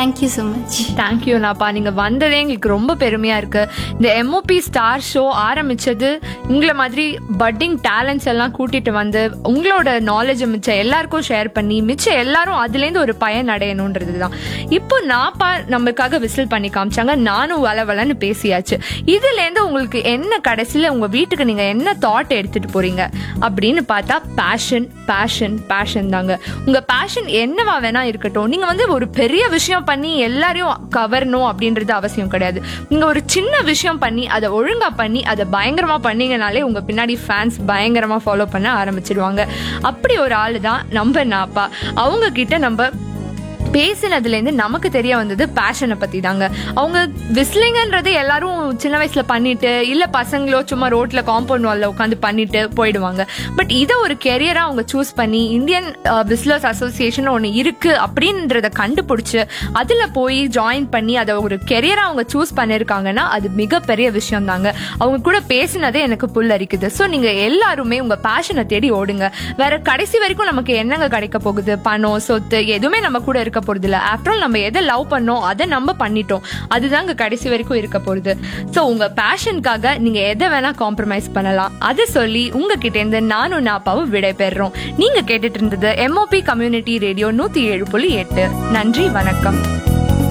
thank you so much thank you நாப்பா நீங்க வந்ததே எங்களுக்கு ரொம்ப பெருமையா இருக்கு இந்த எம்ஓபி ஸ்டார் ஷோ ஆரம்பிச்சது உங்களை மாதிரி பட்டிங் டேலண்ட்ஸ் எல்லாம் கூட்டிட்டு வந்து உங்களோட நாலேஜ் மிச்சம் எல்லாருக்கும் ஷேர் பண்ணி மிச்சம் எல்லாரும் அதுலேருந்து ஒரு பயன் அடையணுன்றது தான் இப்போ நாப்பா நம்மளுக்காக விசில் பண்ணி காமிச்சாங்க நானும் வள வளன்னு பேசியாச்சு இதுலேருந்து உங்களுக்கு என்ன கடைசியில் உங்க வீட்டுக்கு நீங்க என்ன தாட் எடுத்துட்டு போறீங்க அப்படின்னு பார்த்தா பேஷன் பேஷன் பேஷன் தாங்க உங்க பேஷன் என்னவா வேணா இருக்கட்டும் நீங்க வந்து ஒரு பெரிய விஷயம் பண்ணி எல்லாரையும் கவரணும் அப்படின்றது அவசியம் கிடையாது நீங்க ஒரு சின்ன விஷயம் பண்ணி அதை ஒழுங்கா பண்ணி அதை பயங்கரமா பண்ணீங்கனாலே உங்க பின்னாடி ஃபேன்ஸ் பயங்கரமா ஃபாலோ பண்ண ஆரம்பிச்சிடுவாங்க அப்படி ஒரு ஆளு தான் நம்ம நாப்பா அவங்க கிட்ட நம்ம பேசினதுலேருந்து நமக்கு தெரிய வந்தது பேஷனை பற்றி தாங்க அவங்க விஸ்லிங்கன்றது எல்லாரும் சின்ன வயசில் பண்ணிட்டு இல்லை பசங்களோ சும்மா ரோட்டில் காம்பவுண்ட் வாலில் உட்காந்து பண்ணிட்டு போயிடுவாங்க பட் இதை ஒரு கெரியராக அவங்க சூஸ் பண்ணி இந்தியன் விஸ்லர்ஸ் அசோசியேஷன் ஒன்று இருக்குது அப்படின்றத கண்டுபிடிச்சி அதில் போய் ஜாயின் பண்ணி அதை ஒரு கெரியராக அவங்க சூஸ் பண்ணியிருக்காங்கன்னா அது மிகப்பெரிய விஷயம் தாங்க அவங்க கூட பேசினதே எனக்கு புல்லரிக்குது ஸோ நீங்கள் எல்லாருமே உங்கள் பேஷனை தேடி ஓடுங்க வேற கடைசி வரைக்கும் நமக்கு என்னங்க கிடைக்க போகுது பணம் சொத்து எதுவுமே நம்ம கூட இருக்க போறது இல்ல ஆஃப்டர் ஆல் நம்ம எதை லவ் பண்ணோம் அதை நம்ம பண்ணிட்டோம் அதுதாங்க கடைசி வரைக்கும் இருக்க போறது ஸோ உங்க பேஷனுக்காக நீங்க எதை வேணா காம்ப்ரமைஸ் பண்ணலாம் அதை சொல்லி உங்ககிட்ட இருந்து நானும் நாப்பாவும் விடை பெறுறோம் நீங்க கேட்டுட்டு இருந்தது எம்ஓபி கம்யூனிட்டி ரேடியோ நூத்தி ஏழு புள்ளி எட்டு நன்றி வணக்கம்